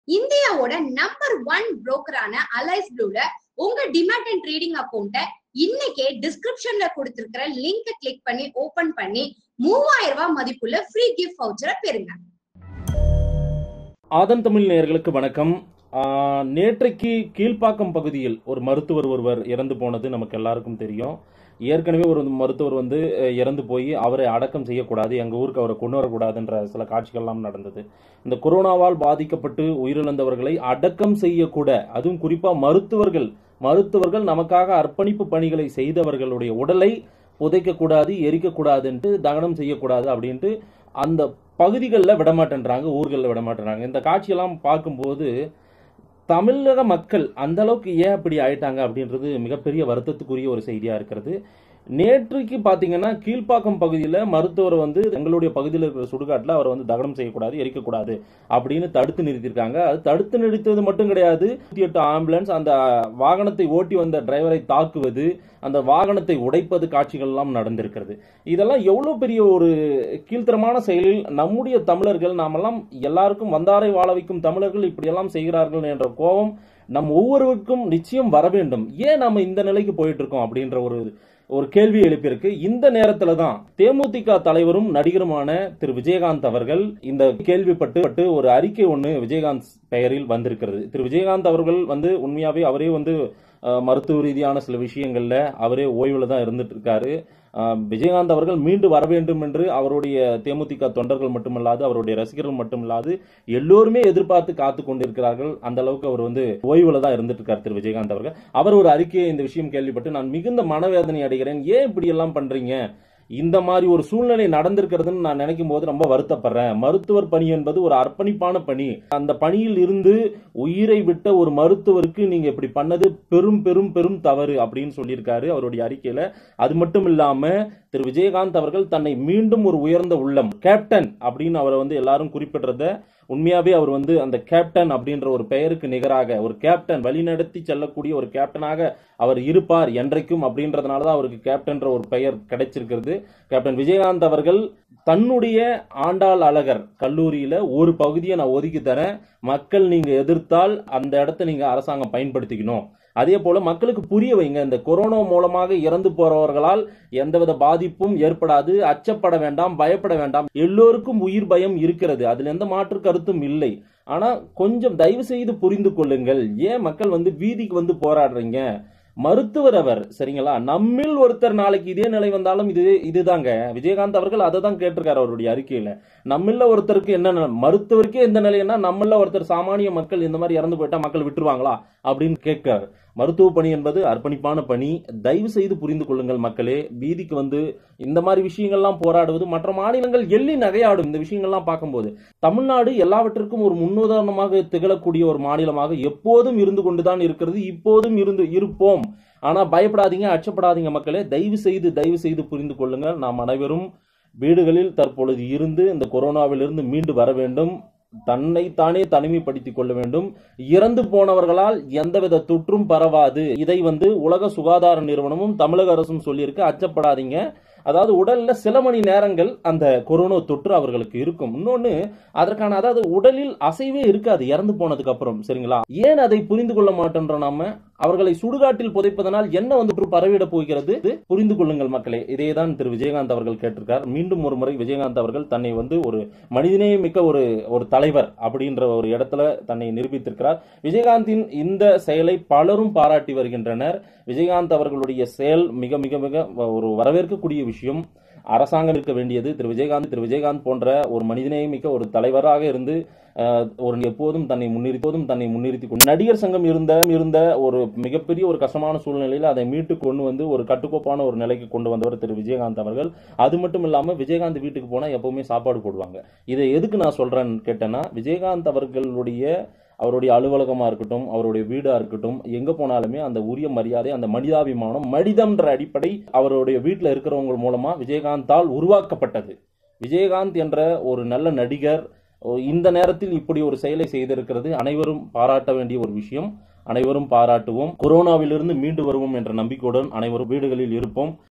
இந்தியாவோட number one புரோக்கரான Alice ப்ளூல உங்க டிமேட் அண்ட் ட்ரேடிங் அக்கௌண்ட்டை இன்னைக்கே டிஸ்கிரிப்ஷன்ல கொடுத்திருக்கிற லிங்கை கிளிக் பண்ணி ஓபன் பண்ணி மூவாயிரம் ரூபாய் மதிப்புள்ள ஃப்ரீ கிஃப்ட் வவுச்சரை பெறுங்க ஆதன் தமிழ் நேயர்களுக்கு வணக்கம் ஆஹ், நேற்றைக்கு கீழ்ப்பாக்கம் பகுதியில் ஒரு மருத்துவர் ஒருவர் இறந்து போனது நமக்கு எல்லாருக்கும் தெரியும் ஏற்கனவே ஒரு மருத்துவர் வந்து அஹ், இறந்து போய் அவரை அடக்கம் செய்யக்கூடாது எங்கள் ஊருக்கு அவரை கொண்டு வரக்கூடாதுன்ற சில காட்சிகள்லாம் நடந்தது இந்த கொரோனாவால் பாதிக்கப்பட்டு உயிரிழந்தவர்களை அடக்கம் செய்யக்கூட அதுவும் குறிப்பாக மருத்துவர்கள் மருத்துவர்கள் நமக்காக அர்ப்பணிப்பு பணிகளை செய்தவர்களுடைய உடலை புதைக்கக்கூடாது எரிக்கக்கூடாதுன்ட்டு தகனம் செய்யக்கூடாது அப்படின்ட்டு அந்த பகுதிகளில் விடமாட்டேன்றாங்க ஊர்களில் விடமாட்டேன்றாங்க இந்த காட்சியெல்லாம் பார்க்கும்போது தமிழக மக்கள் அந்த அளவுக்கு ஏன் அப்படி ஆயிட்டாங்க அப்படின்றது மிகப்பெரிய வருத்தத்துக்குரிய ஒரு செய்தியா இருக்கிறது நேற்றுக்கு பார்த்தீங்கன்னா கீழ்ப்பாக்கம் பகுதியில் மருத்துவர் வந்து எங்களுடைய பகுதியில் இருக்கிற சுடுகாட்டில் அவரை வந்து தகனம் செய்யக்கூடாது எரிக்கக்கூடாது அப்படின்னு தடுத்து நிறுத்தியிருக்காங்க அது தடுத்து நிறுத்தது மட்டும் கிடையாது நூற்றி எட்டு ஆம்புலன்ஸ் அந்த வாகனத்தை ஓட்டி வந்த டிரைவரை தாக்குவது அந்த வாகனத்தை உடைப்பது காட்சிகள்லாம் நடந்திருக்கிறது இதெல்லாம் எவ்வளோ பெரிய ஒரு கீழ்த்தரமான செயலில் நம்முடைய தமிழர்கள் நாமெல்லாம் எல்லாருக்கும் வந்தாரை வாழ வைக்கும் தமிழர்கள் இப்படியெல்லாம் செய்கிறார்கள் என்ற கோபம் நம் ஒவ்வொருவருக்கும் நிச்சயம் வர வேண்டும் ஏன் நம்ம இந்த நிலைக்கு போயிட்டு இருக்கோம் அப்படின்ற ஒரு ஒரு கேள்வி எழுப்பியிருக்கு இந்த நேரத்துல தான் தேமுதிக தலைவரும் நடிகருமான திரு விஜயகாந்த் அவர்கள் இந்த கேள்விப்பட்டு பட்டு ஒரு அறிக்கை ஒன்று விஜயகாந்த் பெயரில் வந்திருக்கிறது திரு விஜயகாந்த் அவர்கள் வந்து உண்மையாவே அவரே வந்து அஹ், மருத்துவ ரீதியான சில விஷயங்கள்ல அவரே ஓய்வுல தான் இருந்துட்டு இருக்காரு அஹ், விஜயகாந்த் அவர்கள் மீண்டு வர வேண்டும் என்று அவருடைய தேமுதிக தொண்டர்கள் மட்டுமல்லாது அவருடைய ரசிகர்கள் மட்டுமல்லாது எல்லோருமே எதிர்பார்த்து காத்து கொண்டிருக்கிறார்கள் அந்த அளவுக்கு அவர் வந்து ஓய்வுல தான் இருந்துட்டு இருக்கார் திரு விஜயகாந்த் அவர்கள் அவர் ஒரு அறிக்கையை இந்த விஷயம் கேள்விப்பட்டு நான் மிகுந்த மனவேதனை அடைகிறேன் ஏன் இப்படி எல்லாம் பண்றீங்க இந்த மாதிரி ஒரு சூழ்நிலை நடந்திருக்கிறதுன்னு நான் நினைக்கும் போது ரொம்ப வருத்தப்படுறேன் மருத்துவர் பணி என்பது ஒரு அர்ப்பணிப்பான பணி அந்த பணியில் இருந்து உயிரை விட்ட ஒரு மருத்துவருக்கு நீங்க இப்படி பண்ணது பெரும் பெரும் பெரும் தவறு அப்படின்னு சொல்லியிருக்காரு அவருடைய அறிக்கையில அது மட்டும் இல்லாம திரு விஜயகாந்த் அவர்கள் தன்னை மீண்டும் ஒரு உயர்ந்த உள்ளம் கேப்டன் அப்படின்னு அவரை வந்து எல்லாரும் குறிப்பிடுறத உண்மையாவே அவர் வந்து அந்த கேப்டன் அப்படின்ற ஒரு பெயருக்கு நிகராக ஒரு கேப்டன் வழிநடத்தி செல்லக்கூடிய ஒரு கேப்டனாக அவர் இருப்பார் என்றைக்கும் அப்படின்றதுனால தான் அவருக்கு கேப்டன்ற ஒரு பெயர் கிடைச்சிருக்கிறது கேப்டன் விஜயகாந்த் அவர்கள் தன்னுடைய ஆண்டாள் அழகர் கல்லூரியில ஒரு பகுதியை நான் ஒதுக்கி தரேன் மக்கள் நீங்க எதிர்த்தால் அந்த இடத்த நீங்க அரசாங்கம் பயன்படுத்திக்கணும் அதே போல மக்களுக்கு புரிய வைங்க இந்த கொரோனா மூலமாக இறந்து போறவர்களால் எந்தவித பாதிப்பும் ஏற்படாது அச்சப்பட வேண்டாம் பயப்பட வேண்டாம் எல்லோருக்கும் உயிர் பயம் இருக்கிறது அதுல எந்த மாற்று கருத்தும் இல்லை ஆனா கொஞ்சம் தயவு செய்து புரிந்து கொள்ளுங்கள் ஏன் மக்கள் வந்து வீதிக்கு வந்து போராடுறீங்க மருத்துவர் அவர் சரிங்களா நம்மில் ஒருத்தர் நாளைக்கு இதே நிலை வந்தாலும் இது இதுதாங்க விஜயகாந்த் அவர்கள் அதை தான் கேட்டிருக்காரு அவருடைய அறிக்கையில நம்மள ஒருத்தருக்கு என்ன நிலை- மருத்துவருக்கே எந்த நிலைன்னா நம்மள ஒருத்தர் சாமானிய மக்கள் இந்த மாதிரி இறந்து போயிட்டா மக்கள் விட்டுருவாங்களா அப்படின்னு கேட்கிறார் மருத்துவ பணி என்பது அர்ப்பணிப்பான பணி தயவு செய்து புரிந்து கொள்ளுங்கள் மக்களே வீதிக்கு வந்து இந்த மாதிரி விஷயங்கள்லாம் போராடுவது மற்ற மாநிலங்கள் எள்ளி நகையாடும் இந்த விஷயங்கள்லாம் பார்க்கும்போது தமிழ்நாடு எல்லாவற்றிற்கும் ஒரு முன்னுதாரணமாக திகழக்கூடிய ஒரு மாநிலமாக எப்போதும் இருந்து கொண்டுதான் இருக்கிறது இப்போதும் இருந்து இருப்போம் ஆனா பயப்படாதீங்க அச்சப்படாதீங்க மக்களே தயவு செய்து தயவு செய்து புரிந்து கொள்ளுங்கள் நாம் அனைவரும் வீடுகளில் தற்பொழுது இருந்து இந்த கொரோனாவிலிருந்து மீண்டு வர வேண்டும் தன்னை தானே தனிமைப்படுத்திக் கொள்ள வேண்டும் இறந்து போனவர்களால் எந்தவித தொற்றும் பரவாது இதை வந்து உலக சுகாதார நிறுவனமும் தமிழக அரசும் சொல்லியிருக்கு அச்சப்படாதீங்க அதாவது உடல்ல சில மணி நேரங்கள் அந்த கொரோனா தொற்று அவர்களுக்கு இருக்கும் இன்னொன்னு அதற்கான அதாவது உடலில் அசைவே இருக்காது இறந்து போனதுக்கு அப்புறம் சரிங்களா ஏன் அதை புரிந்து கொள்ள மாட்டேன்றோம் நாம அவர்களை சுடுகாட்டில் புதைப்பதனால் என்ன வந்து தொற்று பரவிட போகிறது இது புரிந்து கொள்ளுங்கள் மக்களே இதேதான் திரு விஜயகாந்த் அவர்கள் கேட்டிருக்கார் மீண்டும் ஒரு முறை விஜயகாந்த் அவர்கள் தன்னை வந்து ஒரு மனிதநேயம் மிக்க ஒரு ஒரு தலைவர் அப்படின்ற ஒரு இடத்துல தன்னை நிரூபித்திருக்கிறார் விஜயகாந்தின் இந்த செயலை பலரும் பாராட்டி வருகின்றனர் விஜயகாந்த் அவர்களுடைய செயல் மிக மிக மிக ஒரு வரவேற்கக்கூடிய விஷயம் அரசாங்கம் இருக்க வேண்டியது திரு விஜயகாந்த் திரு விஜயகாந்த் போன்ற ஒரு மனிதநேயமிக்க ஒரு தலைவராக இருந்து அஹ், ஒரு எப்போதும் தன்னை முன்னிறுத்தி எப்போதும் தன்னை முன்னிறுத்தி கொண்டு நடிகர் சங்கம் இருந்த இருந்த ஒரு மிகப்பெரிய ஒரு கஷ்டமான சூழ்நிலையில் அதை மீட்டு கொண்டு வந்து ஒரு கட்டுக்கோப்பான ஒரு நிலைக்கு கொண்டு வந்தவர் திரு விஜயகாந்த் அவர்கள் அது மட்டும் இல்லாம விஜயகாந்த் வீட்டுக்கு போனா எப்பவுமே சாப்பாடு போடுவாங்க இதை எதுக்கு நான் சொல்றேன்னு கேட்டேன்னா விஜயகாந்த் அவர்களுடைய அவருடைய அலுவலகமா இருக்கட்டும் அவருடைய வீடா இருக்கட்டும் எங்க போனாலுமே அந்த உரிய மரியாதை அந்த மனிதாபிமானம் மனிதம்ன்ற அடிப்படை அவருடைய வீட்டில் இருக்கிறவங்க மூலமா விஜயகாந்தால் உருவாக்கப்பட்டது விஜயகாந்த் என்ற ஒரு நல்ல நடிகர் ஓ, இந்த நேரத்தில் இப்படி ஒரு செயலை செய்திருக்கிறது அனைவரும் பாராட்ட வேண்டிய ஒரு விஷயம் அனைவரும் பாராட்டுவோம் கொரோனாவிலிருந்து மீண்டு வருவோம் என்ற நம்பிக்கையுடன் அனைவரும் வீடுகளில் இருப்போம்